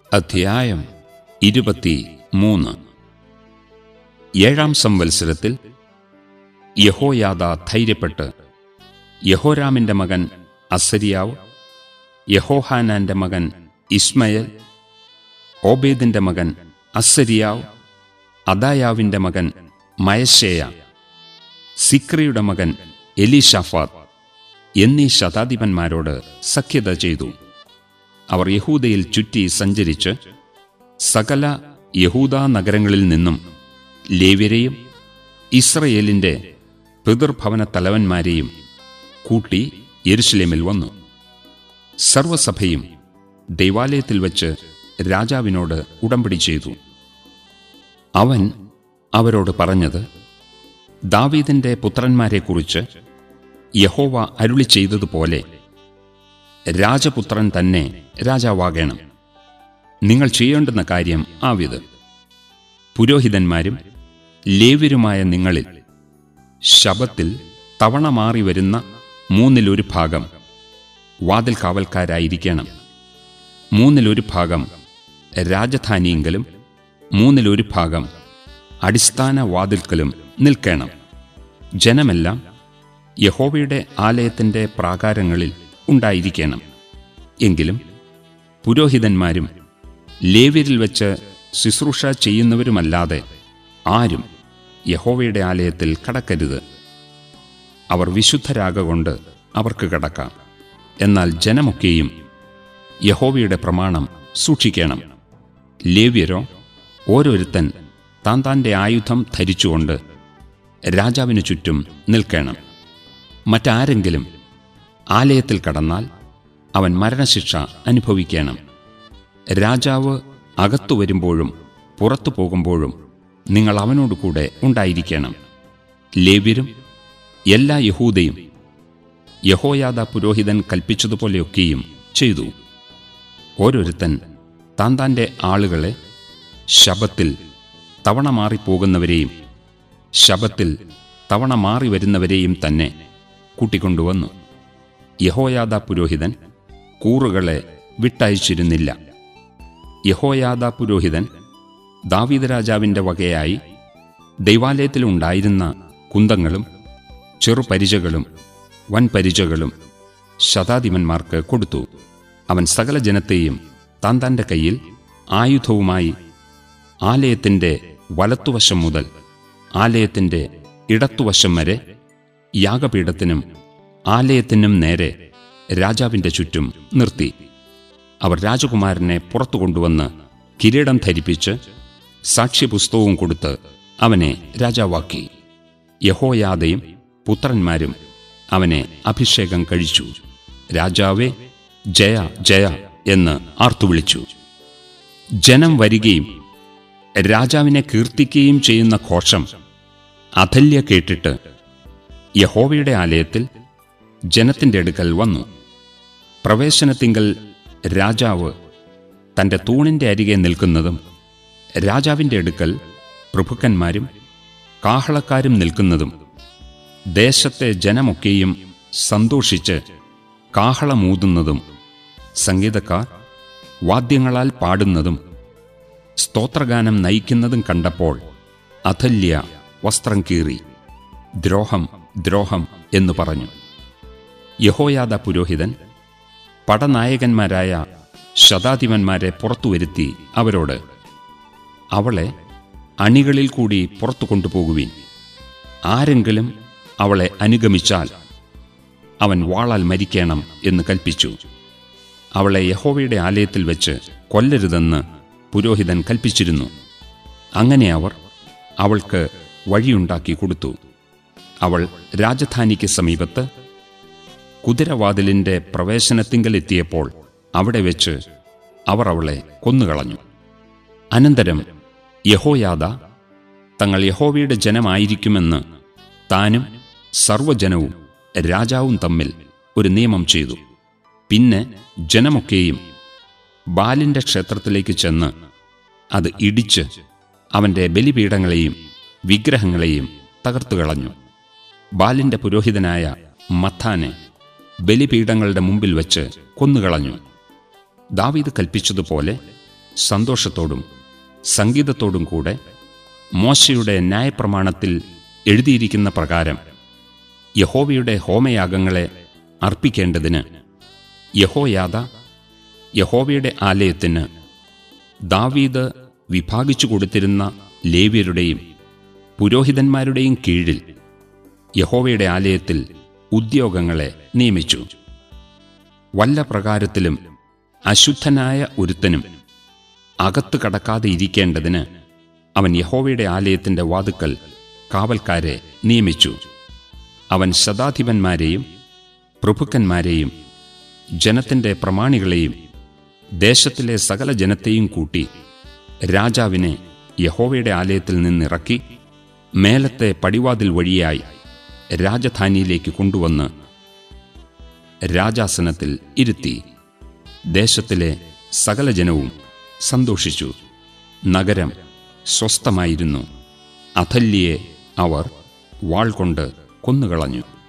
അധ്യായം ഇരുപത്തി മൂന്ന് ഏഴാം സംവത്സരത്തിൽ യഹോയാദ ധൈര്യപ്പെട്ട് യഹോരാമിന്റെ മകൻ അസരിയാവ് യഹോഹാനാന്റെ മകൻ ഇസ്മയൽ ഓബേദിന്റെ മകൻ അസരിയാവ് അദായാവിന്റെ മകൻ മയശേയ സിക്രിയുടെ മകൻ എലീഷാഫാത്ത് എന്നീ ശതാധിപന്മാരോട് സഖ്യത ചെയ്തു അവർ യഹൂദയിൽ ചുറ്റി സഞ്ചരിച്ച് സകല യഹൂദാ നഗരങ്ങളിൽ നിന്നും ലേവ്യരെയും ഇസ്രയേലിന്റെ പിതൃഭവന തലവന്മാരെയും കൂട്ടി യെരുശലേമിൽ വന്നു സർവസഭയും ദൈവാലയത്തിൽ വച്ച് രാജാവിനോട് ഉടമ്പടി ചെയ്തു അവൻ അവരോട് പറഞ്ഞത് ദാവീദിന്റെ പുത്രന്മാരെക്കുറിച്ച് യഹോവ അരുളി ചെയ്തതുപോലെ രാജപുത്രൻ തന്നെ രാജാവാകണം നിങ്ങൾ ചെയ്യേണ്ടുന്ന കാര്യം ആവിത് പുരോഹിതന്മാരും ലേവ്യരുമായ നിങ്ങളിൽ ശബത്തിൽ തവണ മാറി വരുന്ന മൂന്നിലൊരു ഭാഗം വാതിൽ കാവൽക്കാരായിരിക്കണം മൂന്നിലൊരു ഭാഗം രാജധാനിയെങ്കിലും മൂന്നിലൊരു ഭാഗം അടിസ്ഥാന വാതിൽക്കലും നിൽക്കണം ജനമെല്ലാം യഹോവയുടെ ആലയത്തിന്റെ പ്രാകാരങ്ങളിൽ ഉണ്ടായിരിക്കണം എങ്കിലും പുരോഹിതന്മാരും ലേവ്യരിൽ വെച്ച് ശുശ്രൂഷ ചെയ്യുന്നവരുമല്ലാതെ ആരും യഹോവയുടെ ആലയത്തിൽ കടക്കരുത് അവർ വിശുദ്ധരാകൊണ്ട് അവർക്ക് കടക്കാം എന്നാൽ ജനമൊക്കെയും യഹോവയുടെ പ്രമാണം സൂക്ഷിക്കണം ലേവ്യരോ ഓരോരുത്തൻ താൻ താൻ്റെ ആയുധം ധരിച്ചുകൊണ്ട് രാജാവിനു ചുറ്റും നിൽക്കണം മറ്റാരെങ്കിലും ആലയത്തിൽ കടന്നാൽ അവൻ മരണശിക്ഷ അനുഭവിക്കണം രാജാവ് അകത്തു വരുമ്പോഴും പുറത്തു പോകുമ്പോഴും നിങ്ങൾ അവനോട് കൂടെ ഉണ്ടായിരിക്കണം ലേവ്യരും എല്ലാ യഹൂദയും യഹോയാദ പുരോഹിതൻ കൽപ്പിച്ചതുപോലെയൊക്കെയും ചെയ്തു ഓരോരുത്തൻ താൻ താൻ്റെ ആളുകളെ ശബത്തിൽ തവണ മാറിപ്പോകുന്നവരെയും ശബത്തിൽ തവണ മാറി വരുന്നവരെയും തന്നെ കൂട്ടിക്കൊണ്ടുവന്നു യഹോയാദ പുരോഹിതൻ കൂറുകളെ വിട്ടയച്ചിരുന്നില്ല യഹോയാദ പുരോഹിതൻ ദാവീദ് രാജാവിൻ്റെ വകയായി ദൈവാലയത്തിലുണ്ടായിരുന്ന കുന്തങ്ങളും ചെറുപരിചകളും വൻപരിചകളും ശതാധിപന്മാർക്ക് കൊടുത്തു അവൻ സകല ജനത്തെയും താൻ തൻ്റെ കയ്യിൽ ആയുധവുമായി ആലയത്തിൻ്റെ വലത്തുവശം മുതൽ ആലയത്തിൻ്റെ ഇടത്തുവശം വരെ യാഗപീഠത്തിനും ആലയത്തിനും നേരെ രാജാവിൻ്റെ ചുറ്റും നിർത്തി അവർ രാജകുമാരനെ പുറത്തു കൊണ്ടുവന്ന് കിരീടം ധരിപ്പിച്ച് സാക്ഷ്യപുസ്തകവും കൊടുത്ത് അവനെ രാജാവാക്കി യഹോയാദയും പുത്രന്മാരും അവനെ അഭിഷേകം കഴിച്ചു രാജാവേ ജയ ജയ എന്ന് ആർത്തുവിളിച്ചു ജനം വരികയും രാജാവിനെ കീർത്തിക്കുകയും ചെയ്യുന്ന ഘോഷം അഥല്യ കേട്ടിട്ട് യഹോവയുടെ ആലയത്തിൽ ജനത്തിൻ്റെ അടുക്കൽ വന്നു പ്രവേശനത്തിങ്കൽ രാജാവ് തൻ്റെ തൂണിൻ്റെ അരികെ നിൽക്കുന്നതും രാജാവിൻ്റെ അടുക്കൽ പ്രഭുക്കന്മാരും കാഹളക്കാരും നിൽക്കുന്നതും ദേശത്തെ ജനമൊക്കെയും സന്തോഷിച്ച് കാഹളമൂതുന്നതും സംഗീതക്കാർ വാദ്യങ്ങളാൽ പാടുന്നതും സ്തോത്രഗാനം നയിക്കുന്നതും കണ്ടപ്പോൾ അഥല്യ വസ്ത്രം കീറി ദ്രോഹം ദ്രോഹം എന്നു പറഞ്ഞു യഹോയാദ പുരോഹിതൻ പടനായകന്മാരായ ശതാധിപന്മാരെ പുറത്തുവരുത്തി അവരോട് അവളെ അണികളിൽ കൂടി പുറത്തു കൊണ്ടുപോകുവിൻ ആരെങ്കിലും അവളെ അനുഗമിച്ചാൽ അവൻ വാളാൽ മരിക്കണം എന്ന് കൽപ്പിച്ചു അവളെ യഹോവയുടെ ആലയത്തിൽ വെച്ച് കൊല്ലരുതെന്ന് പുരോഹിതൻ കൽപ്പിച്ചിരുന്നു അങ്ങനെ അവർ അവൾക്ക് വഴിയുണ്ടാക്കി കൊടുത്തു അവൾ രാജധാനിക്ക് സമീപത്ത് കുതിരവാതിലിന്റെ പ്രവേശനത്തിങ്കലെത്തിയപ്പോൾ അവിടെ വെച്ച് അവർ അവളെ കൊന്നുകളഞ്ഞു അനന്തരം യഹോയാദ തങ്ങൾ യഹോവയുടെ ജനമായിരിക്കുമെന്ന് താനും സർവ്വജനവും രാജാവും തമ്മിൽ ഒരു നിയമം ചെയ്തു പിന്നെ ജനമൊക്കെയും ബാലിന്റെ ക്ഷേത്രത്തിലേക്ക് ചെന്ന് അത് ഇടിച്ച് അവന്റെ ബലിപീഠങ്ങളെയും വിഗ്രഹങ്ങളെയും തകർത്തുകളഞ്ഞു ബാലിന്റെ പുരോഹിതനായ മത്താനെ ബലിപീഠങ്ങളുടെ മുമ്പിൽ വച്ച് കൊന്നുകളഞ്ഞു ദാവീദ് കൽപ്പിച്ചതുപോലെ സന്തോഷത്തോടും സംഗീതത്തോടും കൂടെ മോശയുടെ ന്യായപ്രമാണത്തിൽ എഴുതിയിരിക്കുന്ന പ്രകാരം യഹോവയുടെ ഹോമയാഗങ്ങളെ അർപ്പിക്കേണ്ടതിന് യഹോയാദ യഹോവയുടെ ആലയത്തിന് ദാവീദ് വിഭാഗിച്ചു കൊടുത്തിരുന്ന ലേവ്യരുടെയും പുരോഹിതന്മാരുടെയും കീഴിൽ യഹോവയുടെ ആലയത്തിൽ ഉദ്യോഗങ്ങളെ നിയമിച്ചു വല്ല പ്രകാരത്തിലും അശുദ്ധനായ ഒരുത്തനും അകത്ത് കടക്കാതെ ഇരിക്കേണ്ടതിന് അവൻ യഹോവയുടെ ആലയത്തിന്റെ വാതുക്കൽ കാവൽക്കാരെ നിയമിച്ചു അവൻ ശതാധിപന്മാരെയും പ്രഭുക്കന്മാരെയും ജനത്തിന്റെ പ്രമാണികളെയും ദേശത്തിലെ സകല ജനത്തെയും കൂട്ടി രാജാവിനെ യഹോവയുടെ ആലയത്തിൽ നിന്നിറക്കി മേലത്തെ പടിവാതിൽ വഴിയായി രാജധാനിയിലേക്ക് കൊണ്ടുവന്ന് രാജാസനത്തിൽ ഇരുത്തി ദേശത്തിലെ സകല ജനവും സന്തോഷിച്ചു നഗരം സ്വസ്ഥമായിരുന്നു അഥല്യയെ അവർ വാൾ കൊണ്ട് കൊന്നുകളഞ്ഞു